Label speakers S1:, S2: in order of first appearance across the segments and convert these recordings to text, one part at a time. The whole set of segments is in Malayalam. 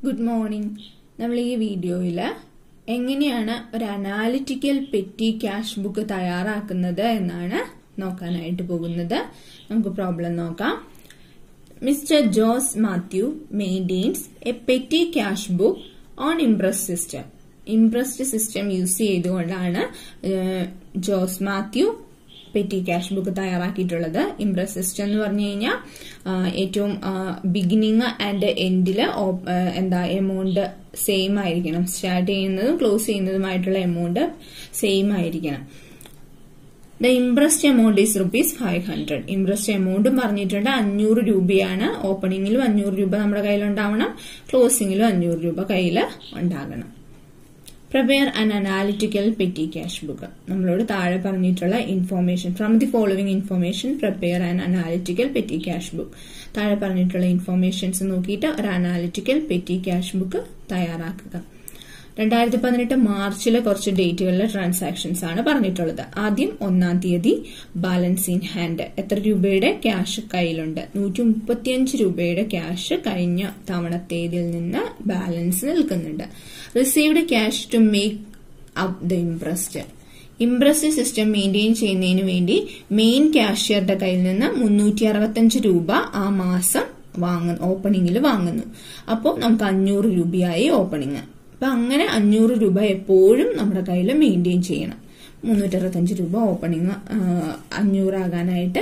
S1: ഗുഡ് മോർണിംഗ് നമ്മൾ ഈ വീഡിയോയിൽ എങ്ങനെയാണ് ഒരു അനാലിറ്റിക്കൽ പെറ്റി ക്യാഷ് ബുക്ക് തയ്യാറാക്കുന്നത് എന്നാണ് നോക്കാനായിട്ട് പോകുന്നത് നമുക്ക് പ്രോബ്ലം നോക്കാം mister Jose Mathew maintains a petty cash book on imprest system imprest system use ചെയ്തുകൊണ്ടാണ് ഏഹ്, Jose Mathew petty cash book തയ്യാറാക്കിയിട്ടുള്ളത് ഇംപ്രസ് സിസ്റ്റം എന്ന് പറഞ്ഞു കഴിഞ്ഞാൽ ഏറ്റവും ബിഗിനിങ് ആൻഡ് എൻഡില് എന്താ എമൗണ്ട് സെയിം ആയിരിക്കണം സ്റ്റാർട്ട് ചെയ്യുന്നതും ക്ലോസ് ചെയ്യുന്നതുമായിട്ടുള്ള എമൗണ്ട് സെയിം ആയിരിക്കണം the imprest amount is rupees five hundred imprest എമൗണ്ടും പറഞ്ഞിട്ടുണ്ട് അഞ്ഞൂറ് രൂപയാണ് ഓപ്പണിംഗിലും അഞ്ഞൂറ് രൂപ നമ്മുടെ കയ്യിൽ ഉണ്ടാവണം ക്ലോസിംഗിലും അഞ്ഞൂറ് രൂപ കയ്യിൽ ഉണ്ടാകണം prepare an analytical petty cash book നമ്മളോട് താഴെ പറഞ്ഞിട്ടുള്ള information from the following information prepare an analytical petty cash book താഴെ പറഞ്ഞിട്ടുള്ള ഇൻഫോർമേഷൻസ് നോക്കിയിട്ട് ഒരു അനാലിറ്റിക്കൽ പെറ്റി ക്യാഷ് ബുക്ക് തയ്യാറാക്കുക രണ്ടായിരത്തി പതിനെട്ട് മാർച്ചിലെ കുറച്ച് ഡേറ്റുകളിലെ ട്രാൻസാക്ഷൻസ് ആണ് പറഞ്ഞിട്ടുള്ളത് ആദ്യം ഒന്നാം തീയതി ബാലൻസ് ഇൻ ഹാൻഡ് എത്ര രൂപയുടെ ക്യാഷ് കയ്യിലുണ്ട് നൂറ്റി മുപ്പത്തിയഞ്ച് രൂപയുടെ ക്യാഷ് കഴിഞ്ഞ തവണത്തേതിൽ നിന്ന് ബാലൻസ് നിൽക്കുന്നുണ്ട് received cash to make up the imprest imprest system maintain ചെയ്യുന്നതിന് വേണ്ടി മെയിൻ ക്യാഷ്യറുടെ കയ്യിൽ നിന്ന് മുന്നൂറ്റി അറുപത്തഞ്ച് രൂപ ആ മാസം വാങ്ങുന്നു ഓപ്പണിംഗിൽ വാങ്ങുന്നു അപ്പോൾ നമുക്ക് അഞ്ഞൂറ് രൂപയായി ഓപ്പണിംഗ് അപ്പൊ അങ്ങനെ അഞ്ഞൂറ് രൂപ എപ്പോഴും നമ്മുടെ കയ്യിൽ മെയിൻറ്റെയിൻ ചെയ്യണം മുന്നൂറ്റി അറുപത്തഞ്ച് രൂപ ഓപ്പണിംഗ് അഞ്ഞൂറാകാനായിട്ട്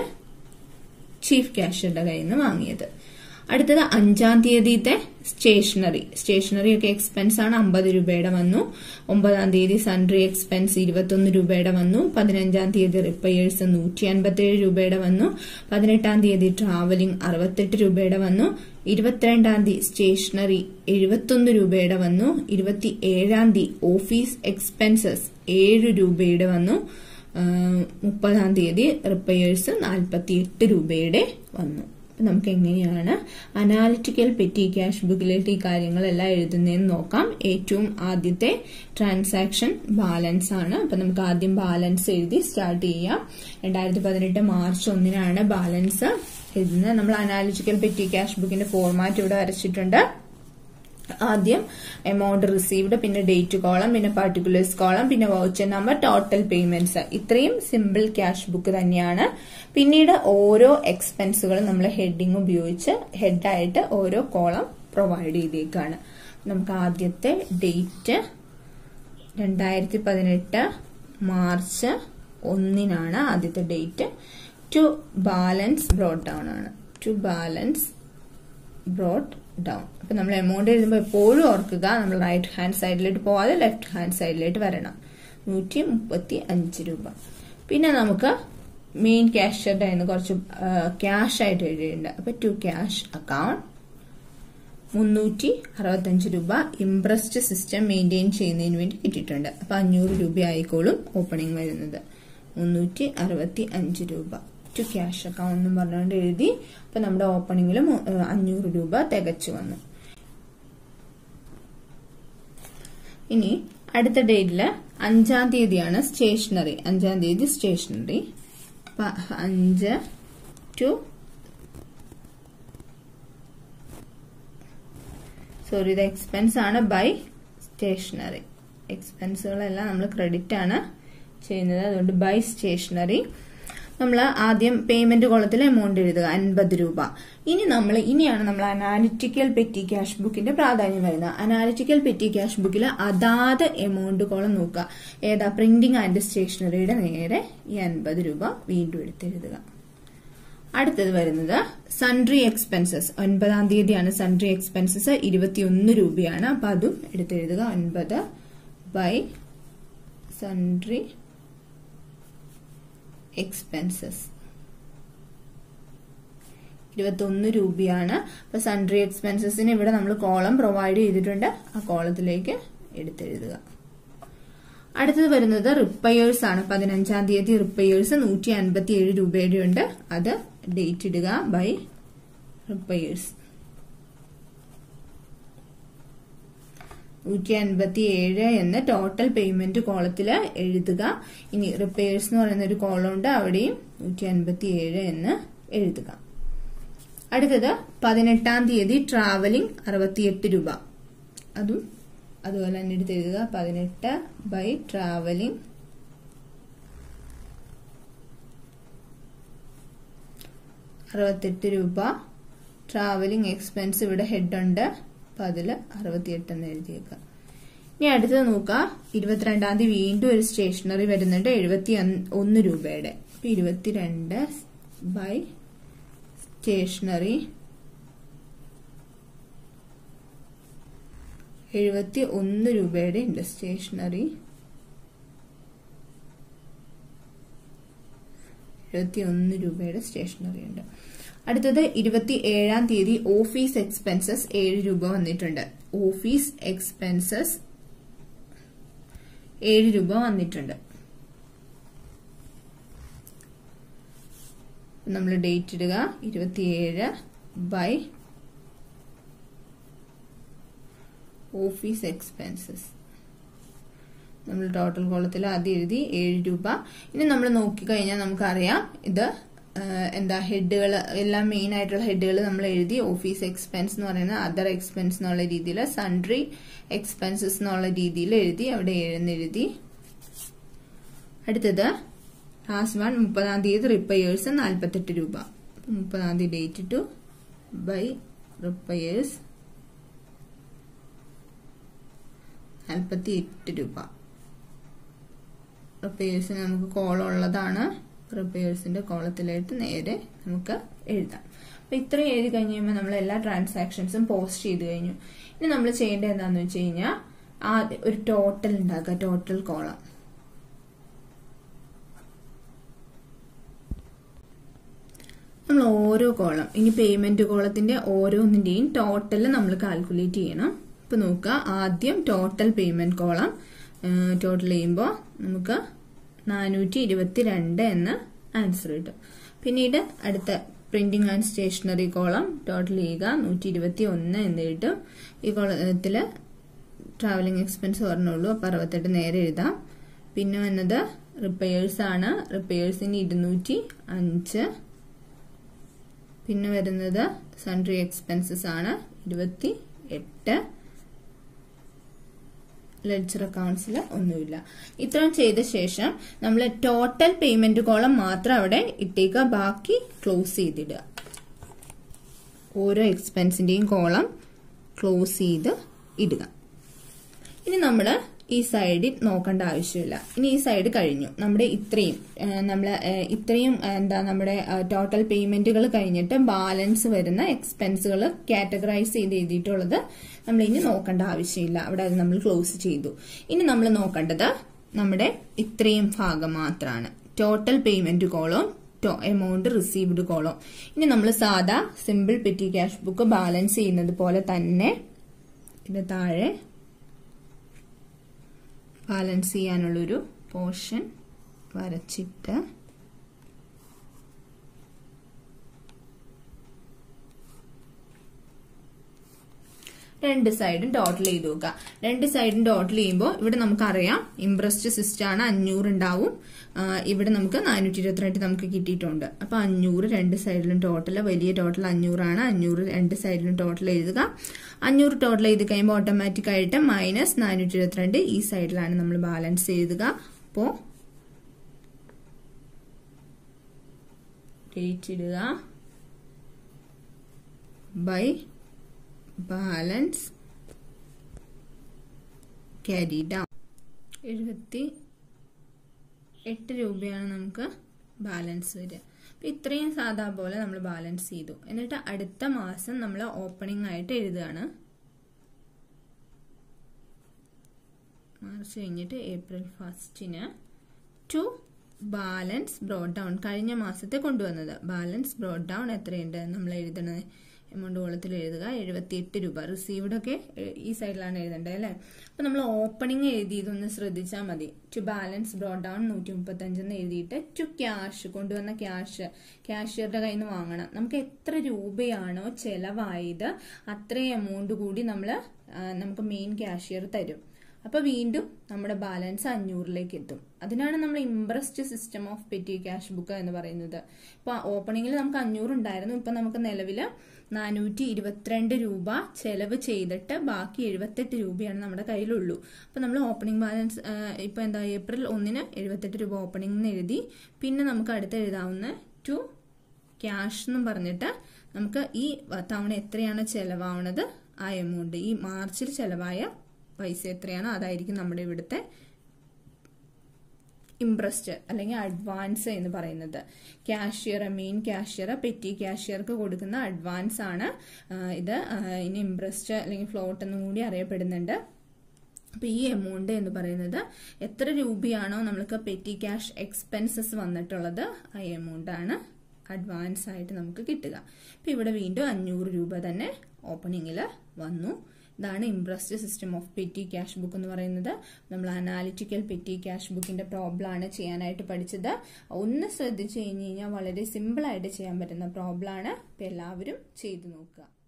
S1: ചീഫ് ക്യാഷ്യറുടെ കയ്യിൽ നിന്ന് വാങ്ങിയത് അടുത്തത് അഞ്ചാം തീയതിത്തെ സ്റ്റേഷനറി സ്റ്റേഷനറി ഒക്കെ എക്സ്പെൻസ് ആണ് അമ്പത് രൂപയുടെ വന്നു ഒമ്പതാം തീയതി സൺട്രി എക്സ്പെൻസ് ഇരുപത്തൊന്ന് രൂപയുടെ വന്നു പതിനഞ്ചാം തീയതി റിപ്പയേഴ്സ് നൂറ്റി അൻപത്തേഴ് രൂപയുടെ വന്നു പതിനെട്ടാം തീയതി ട്രാവലിംഗ് അറുപത്തെട്ട് രൂപയുടെ വന്നു ഇരുപത്തിരണ്ടാം തീയതി സ്റ്റേഷനറി എഴുപത്തൊന്ന് രൂപയുടെ വന്നു ഇരുപത്തി ഏഴാം തീയതി ഓഫീസ് എക്സ്പെൻസസ് ഏഴ് രൂപയുടെ വന്നു ആഹ് മുപ്പതാം തീയതി റിപ്പയേഴ്സ് നാൽപ്പത്തി എട്ട് രൂപയുടെ വന്നു അപ്പൊ നമുക്ക് എങ്ങനെയാണ് അനാലിറ്റിക്കൽ പെറ്റി ക്യാഷ് ബുക്കിലേക്ക് ഈ കാര്യങ്ങളെല്ലാം എഴുതുന്നതെന്ന് നോക്കാം ഏറ്റവും ആദ്യത്തെ ട്രാൻസാക്ഷൻ ബാലൻസ് ആണ് അപ്പൊ നമുക്ക് ആദ്യം ബാലൻസ് എഴുതി സ്റ്റാർട്ട് ചെയ്യാം രണ്ടായിരത്തി പതിനെട്ട് മാർച്ച് ഒന്നിനാണ് ബാലൻസ് എഴുതുന്നത് നമ്മൾ അനാലിറ്റിക്കൽ പെറ്റി ക്യാഷ് ബുക്കിന്റെ ഫോർമാറ്റ് ഇവിടെ വരച്ചിട്ടുണ്ട് ആദ്യം എമൗണ്ട് റിസീവ്ഡ് പിന്നെ ഡേറ്റ് കോളം പിന്നെ പർട്ടിക്കുലേഴ്സ് കോളം പിന്നെ വൗച്ചർ നമ്പർ ടോട്ടൽ പേയ്മെന്റ്സ് ഇത്രയും സിമ്പിൾ ക്യാഷ് ബുക്ക് തന്നെയാണ് പിന്നീട് ഓരോ എക്സ്പെൻസുകളും നമ്മൾ ഹെഡിങ് ഉപയോഗിച്ച് ഹെഡായിട്ട് ഓരോ കോളം പ്രൊവൈഡ് ചെയ്തേക്കാണ് നമുക്ക് ആദ്യത്തെ ഡേറ്റ് രണ്ടായിരത്തി പതിനെട്ട് മാർച്ച് ഒന്നിനാണ് ആദ്യത്തെ date to balance brought down ആണ് ടു ബാലൻസ് ബ്രോഡ് ഡൗൺ അപ്പൊ നമ്മൾ എമൗണ്ട് എഴുതുമ്പോൾ എപ്പോഴും ഓർക്കുക നമ്മൾ റൈറ്റ് ഹാൻഡ് സൈഡിലോട്ട് പോവാതെ ലെഫ്റ്റ് ഹാൻഡ് സൈഡിലോട്ട് വരണം നൂറ്റി മുപ്പത്തി അഞ്ച് രൂപ പിന്നെ നമുക്ക് മെയിൻ ക്യാഷ്യറുടെ കയ്യിൽ നിന്ന് കുറച്ച് ക്യാഷ് ആയിട്ട് എഴുതിയിട്ടുണ്ട് അപ്പൊ ടു ക്യാഷ് അക്കൗണ്ട് മുന്നൂറ്റി അറുപത്തഞ്ച് രൂപ ഇംപ്രസ്ഡ് സിസ്റ്റം മെയിൻറ്റെയിൻ ചെയ്യുന്നതിന് വേണ്ടി കിട്ടിയിട്ടുണ്ട് അപ്പൊ അഞ്ഞൂറ് രൂപ ആയിക്കോളും ഓപ്പണിംഗ് വരുന്നത് മുന്നൂറ്റി അറുപത്തി അഞ്ച് രൂപ ടു ക്യാഷ് അക്കൗണ്ട് എന്ന് പറഞ്ഞുകൊണ്ട് എഴുതി അപ്പൊ നമ്മുടെ ഓപ്പണിംഗിൽ അഞ്ഞൂറ് രൂപ തികച്ചു വന്നു ഇനി അടുത്ത ഡേറ്റില് അഞ്ചാം തീയതിയാണ് സ്റ്റേഷനറി അഞ്ചാം തീയതി സ്റ്റേഷനറി അഞ്ച് ടു സോറി ഇത് എക്സ്പെൻസ് ആണ് ബൈ സ്റ്റേഷനറി എക്സ്പെൻസുകളെല്ലാം നമ്മൾ ക്രെഡിറ്റ് ആണ് ചെയ്യുന്നത് അതുകൊണ്ട് ബൈ സ്റ്റേഷനറി നമ്മൾ ആദ്യം പേയ്മെന്റ് കോളത്തിൽ എമൗണ്ട് എഴുതുക അൻപത് രൂപ ഇനി നമ്മൾ ഇനിയാണ് നമ്മൾ അനാലിറ്റിക്കൽ പെറ്റി ക്യാഷ് ബുക്കിന്റെ പ്രാധാന്യം വരുന്നത് അനാലിറ്റിക്കൽ പെറ്റി ക്യാഷ് ബുക്കിൽ അതാത് എമൗണ്ട് കോളം നോക്കുക ഏതാ പ്രിന്റിംഗ് ആൻഡ് സ്റ്റേഷനറിയുടെ നേരെ ഈ അൻപത് രൂപ വീണ്ടും എടുത്തെഴുതുക അടുത്തത് വരുന്നത് സൺട്രി എക്സ്പെൻസസ് ഒൻപതാം തീയതിയാണ് സൺട്രി എക്സ്പെൻസസ് ഇരുപത്തിയൊന്ന് രൂപയാണ് അപ്പൊ അതും എടുത്തെഴുതുക ഒൻപത് ബൈ സൺട്രി എക്സ്പെൻസസ് ഇരുപത്തൊന്ന് രൂപയാണ് അപ്പൊ സൺട്രി എക്സ്പെൻസസിന് ഇവിടെ നമ്മൾ കോളം പ്രൊവൈഡ് ചെയ്തിട്ടുണ്ട് ആ കോളത്തിലേക്ക് എടുത്തെഴുതുക അടുത്തത് വരുന്നത് റിപ്പയേഴ്സ് ആണ് പതിനഞ്ചാം തീയതി റിപ്പയേഴ്സ് നൂറ്റി അൻപത്തി ഏഴ് രൂപയുടെ ഉണ്ട് അത് ഡേറ്റ് ഇടുക ബൈ റിപ്പയേഴ്സ് നൂറ്റി അൻപത്തി ഏഴ് എന്ന് ടോട്ടൽ പേയ്മെന്റ് കോളത്തിൽ എഴുതുക ഇനി റിപ്പയേഴ്സ് എന്ന് പറയുന്ന ഒരു കോളം ഉണ്ട് അവിടെയും നൂറ്റി അൻപത്തി ഏഴ് എന്ന് എഴുതുക അടുത്തത് പതിനെട്ടാം തീയതി ട്രാവലിംഗ് അറുപത്തിയെട്ട് രൂപ അതും അതുപോലെ തന്നെ എടുത്ത് എഴുതുക പതിനെട്ട് ബൈ ട്രാവലിംഗ് അറുപത്തെട്ട് രൂപ ട്രാവലിംഗ് എക്സ്പെൻസ് ഇവിടെ ഹെഡ് ഉണ്ട് അപ്പൊ അതില് അറുപത്തിയെട്ട് എന്ന് എഴുതിയേക്കാം ഇനി അടുത്തത് നോക്കാം ഇരുപത്തിരണ്ടാം തീയതി വീണ്ടും ഒരു സ്റ്റേഷനറി വരുന്നുണ്ട് എഴുപത്തി ഒന്ന് രൂപയുടെ അപ്പൊ ഇരുപത്തിരണ്ട് ബൈ സ്റ്റേഷനറി എഴുപത്തി ഒന്ന് രൂപയുടെ ഉണ്ട് സ്റ്റേഷനറി എഴുപത്തി ഒന്ന് രൂപയുടെ സ്റ്റേഷനറി ഉണ്ട് അടുത്തത് ഇരുപത്തി ഏഴാം തീയതി ഓഫീസ് എക്സ്പെൻസസ് ഏഴ് രൂപ വന്നിട്ടുണ്ട് ഓഫീസ് എക്സ്പെൻസസ് ഏഴ് രൂപ വന്നിട്ടുണ്ട് നമ്മൾ ഡേറ്റ് ഇടുക ഇരുപത്തിയേഴ് ബൈ ഓഫീസ് എക്സ്പെൻസസ് നമ്മൾ ടോട്ടൽ കോളത്തിൽ ആദ്യം എഴുതി ഏഴ് രൂപ ഇനി നമ്മൾ നോക്കിക്കഴിഞ്ഞാൽ നമുക്കറിയാം ഇത് എന്താ ഹെഡുകൾ എല്ലാം മെയിൻ ആയിട്ടുള്ള ഹെഡുകൾ നമ്മൾ എഴുതി ഓഫീസ് എക്സ്പെൻസ് എന്ന് പറയുന്നത് അതർ എക്സ്പെൻസ് എന്നുള്ള രീതിയിൽ സൺട്രി എക്സ്പെൻസസ് എന്നുള്ള രീതിയിൽ എഴുതി അവിടെ എഴുന്നെഴുതി അടുത്തത് ലാസ്റ്റ് വൺ മുപ്പതാം തീയതി റിപ്പയേഴ്സ് നാൽപ്പത്തെട്ട് രൂപ മുപ്പതാം തീയതി ഡേറ്റ് ടു ബൈ റിപ്പയേഴ്സ് നാൽപ്പത്തി എട്ട് രൂപ റിപ്പയേഴ്സിന് നമുക്ക് കോളം ഉള്ളതാണ് റിപ്പയേഴ്സിന്റെ കോളത്തിലായിട്ട് നേരെ നമുക്ക് എഴുതാം അപ്പൊ ഇത്രയും എഴുതി കഴിഞ്ഞ് കഴിയുമ്പോൾ നമ്മൾ എല്ലാ ട്രാൻസാക്ഷൻസും പോസ്റ്റ് ചെയ്ത് കഴിഞ്ഞു ഇനി നമ്മൾ ചെയ്യേണ്ടത് എന്താണെന്ന് വെച്ച് കഴിഞ്ഞാൽ ആദ്യം ഒരു ടോട്ടൽ ഉണ്ടാക്കുക ടോട്ടൽ കോളം നമ്മൾ ഓരോ കോളം ഇനി പേയ്മെന്റ് കോളത്തിന്റെ ഓരോന്നിന്റെയും ടോട്ടൽ നമ്മൾ കാൽക്കുലേറ്റ് ചെയ്യണം ഇപ്പൊ നോക്കുക ആദ്യം ടോട്ടൽ പേയ്മെന്റ് കോളം ടോട്ടൽ ചെയ്യുമ്പോൾ നമുക്ക് നാനൂറ്റി ഇരുപത്തി രണ്ട് എന്ന ആൻസർ കിട്ടും പിന്നീട് അടുത്ത printing and stationery column total ചെയ്യുക നൂറ്റി ഇരുപത്തി ഒന്ന് എന്ന് കിട്ടും ഈ കോളത്തിൽ ട്രാവലിംഗ് എക്സ്പെൻസ് പറഞ്ഞുള്ളൂ അപ്പൊ അറുപത്തെട്ട് നേരെ എഴുതാം പിന്നെ വന്നത് റിപ്പയേഴ്സ് ആണ് റിപ്പയേഴ്സിന് ഇരുന്നൂറ്റി അഞ്ച് പിന്നെ വരുന്നത് സൺട്രി എക്സ്പെൻസസ് ആണ് ഇരുപത്തി എട്ട് ലെഡ്ജർ അക്കൗണ്ട്സിൽ ഒന്നുമില്ല ഇത്രയും ചെയ്ത ശേഷം നമ്മൾ ടോട്ടൽ പേയ്മെന്റ് കോളം മാത്രം അവിടെ ഇട്ടേക്കുക ബാക്കി ക്ലോസ് ചെയ്തിടുക ഓരോ എക്സ്പെൻസിന്റെയും കോളം ക്ലോസ് ചെയ്ത് ഇടുക ഇനി നമ്മൾ ഈ സൈഡിൽ നോക്കേണ്ട ആവശ്യമില്ല ഇനി ഈ സൈഡ് കഴിഞ്ഞു നമ്മുടെ ഇത്രയും നമ്മൾ ഇത്രയും എന്താ നമ്മുടെ ടോട്ടൽ പേയ്മെന്റുകൾ കഴിഞ്ഞിട്ട് ബാലൻസ് വരുന്ന എക്സ്പെൻസുകൾ കാറ്റഗറൈസ് ചെയ്ത് എഴുതിയിട്ടുള്ളത് നമ്മൾ ഇനി നോക്കേണ്ട ആവശ്യമില്ല അവിടെ അത് നമ്മൾ ക്ലോസ് ചെയ്തു ഇനി നമ്മൾ നോക്കേണ്ടത് നമ്മുടെ ഇത്രയും ഭാഗം മാത്രമാണ് total payment column amount received column ഇനി നമ്മൾ സാധാ simple petty cash book balance ചെയ്യുന്നത് പോലെ തന്നെ ഇതിന്റെ താഴെ ബാലൻസ് ചെയ്യാനുള്ളൊരു പോർഷൻ വരച്ചിട്ട് രണ്ട് സൈഡും ടോട്ടൽ ചെയ്ത് നോക്കുക രണ്ട് സൈഡും ടോട്ടൽ ചെയ്യുമ്പോൾ ഇവിടെ നമുക്കറിയാം ഇംപ്രസ്റ്റ് സിസ്റ്റം ആണ് അഞ്ഞൂറ് ഉണ്ടാവും ഇവിടെ നമുക്ക് നാനൂറ്റി ഇരുപത്തിരണ്ട് നമുക്ക് കിട്ടിയിട്ടുണ്ട് അപ്പൊ അഞ്ഞൂറ് രണ്ട് സൈഡിലും ടോട്ടൽ വലിയ ടോട്ടൽ അഞ്ഞൂറാണ് അഞ്ഞൂറ് രണ്ട് സൈഡിലും ടോട്ടൽ എഴുതുക അഞ്ഞൂറ് ടോട്ടൽ ചെയ്ത് കഴിയുമ്പോൾ ഓട്ടോമാറ്റിക് ആയിട്ട് മൈനസ് നാനൂറ്റി ഇരുപത്തിരണ്ട് ഈ സൈഡിലാണ് നമ്മൾ ബാലൻസ് എഴുതുക അപ്പോ ഡേറ്റ് ഇടുക ബൈ ബാലൻസ് ക്യാരി ഡൗൺ എഴുപത്തി എട്ട് രൂപയാണ് നമുക്ക് ബാലൻസ് വരിക അപ്പം ഇത്രയും സാധാ പോലെ നമ്മൾ ബാലൻസ് ചെയ്തു എന്നിട്ട് അടുത്ത മാസം നമ്മൾ ഓപ്പണിംഗ് ആയിട്ട് എഴുതുകയാണ് മാർച്ച് കഴിഞ്ഞിട്ട് ഏപ്രിൽ ഫസ്റ്റിന് ടു ബാലൻസ് ബ്രോഡ് ഡൗൺ കഴിഞ്ഞ മാസത്തെ കൊണ്ടുവന്നത് ബാലൻസ് ബ്രോഡ് ഡൗൺ എത്രയുണ്ട് നമ്മൾ എഴുതണത് എമൗണ്ട് കോളത്തിൽ എഴുതുക എഴുപത്തിയെട്ട് രൂപ റിസീവ്ഡ് ഒക്കെ ഈ സൈഡിലാണ് എഴുതേണ്ടത് അല്ലേ അപ്പൊ നമ്മൾ ഓപ്പണിംഗ് എഴുതിയതൊന്ന് ശ്രദ്ധിച്ചാൽ മതി ടു ബാലൻസ് ബ്രോഡ് ഡൗൺ നൂറ്റി മുപ്പത്തഞ്ചെന്ന് എഴുതിയിട്ട് ടു ക്യാഷ് കൊണ്ടുവന്ന ക്യാഷ് ക്യാഷ്യറുടെ കയ്യിൽ നിന്ന് വാങ്ങണം നമുക്ക് എത്ര രൂപയാണോ ചെലവായത് അത്രയും എമൗണ്ട് കൂടി നമ്മൾ നമുക്ക് മെയിൻ ക്യാഷ്യർ തരും അപ്പൊ വീണ്ടും നമ്മുടെ ബാലൻസ് അഞ്ഞൂറിലേക്ക് എത്തും അതിനാണ് നമ്മൾ imprest system of petty cash book എന്ന് പറയുന്നത് ഇപ്പൊ ഓപ്പണിംഗിൽ നമുക്ക് അഞ്ഞൂറ് ഉണ്ടായിരുന്നു ഇപ്പൊ നമുക്ക് നിലവില് നാനൂറ്റി ഇരുപത്തിരണ്ട് രൂപ ചെലവ് ചെയ്തിട്ട് ബാക്കി എഴുപത്തെട്ട് രൂപയാണ് നമ്മുടെ കയ്യിലുള്ളൂ അപ്പൊ നമ്മൾ ഓപ്പണിംഗ് ബാലൻസ് ഇപ്പൊ എന്താ ഏപ്രിൽ ഒന്നിന് എഴുപത്തെട്ട് രൂപ ഓപ്പണിംഗ് എന്ന് എഴുതി പിന്നെ നമുക്ക് അടുത്ത് എഴുതാവുന്ന ടു ക്യാഷ് എന്നും പറഞ്ഞിട്ട് നമുക്ക് ഈ തവണ എത്രയാണ് ചെലവാവുന്നത് ആ എമൗണ്ട് ഈ മാർച്ചിൽ ചെലവായ പൈസ എത്രയാണോ അതായിരിക്കും നമ്മുടെ ഇവിടുത്തെ ഇംപ്രസ്റ്റ് അല്ലെങ്കിൽ അഡ്വാൻസ് എന്ന് പറയുന്നത് ക്യാഷ്യർ മെയിൻ ക്യാഷ്യർ പെറ്റി ക്യാഷ്യർക്ക് കൊടുക്കുന്ന അഡ്വാൻസ് ആണ് ഇത് ഇനി ഇംപ്രസ്റ്റ് അല്ലെങ്കിൽ ഫ്ലോട്ട് എന്നും കൂടി അറിയപ്പെടുന്നുണ്ട് അപ്പൊ ഈ എമൗണ്ട് എന്ന് പറയുന്നത് എത്ര രൂപയാണോ നമ്മൾക്ക് പെറ്റി ക്യാഷ് എക്സ്പെൻസസ് വന്നിട്ടുള്ളത് ആ എമൗണ്ട് ആണ് അഡ്വാൻസ് ആയിട്ട് നമുക്ക് കിട്ടുക അപ്പൊ ഇവിടെ വീണ്ടും അഞ്ഞൂറ് രൂപ തന്നെ ഓപ്പണിംഗിൽ വന്നു ഇതാണ് imprest system of petty cash book എന്ന് പറയുന്നത് നമ്മൾ അനാലിറ്റിക്കൽ പെറ്റി ക്യാഷ് ബുക്കിന്റെ പ്രോബ്ലം ആണ് ചെയ്യാനായിട്ട് പഠിച്ചത് ഒന്ന് ശ്രദ്ധിച്ചു കഴിഞ്ഞ് കഴിഞ്ഞാൽ വളരെ സിമ്പിൾ ആയിട്ട് ചെയ്യാൻ പറ്റുന്ന പ്രോബ്ലം ആണ് അപ്പൊ എല്ലാവരും ചെയ്തു നോക്കുക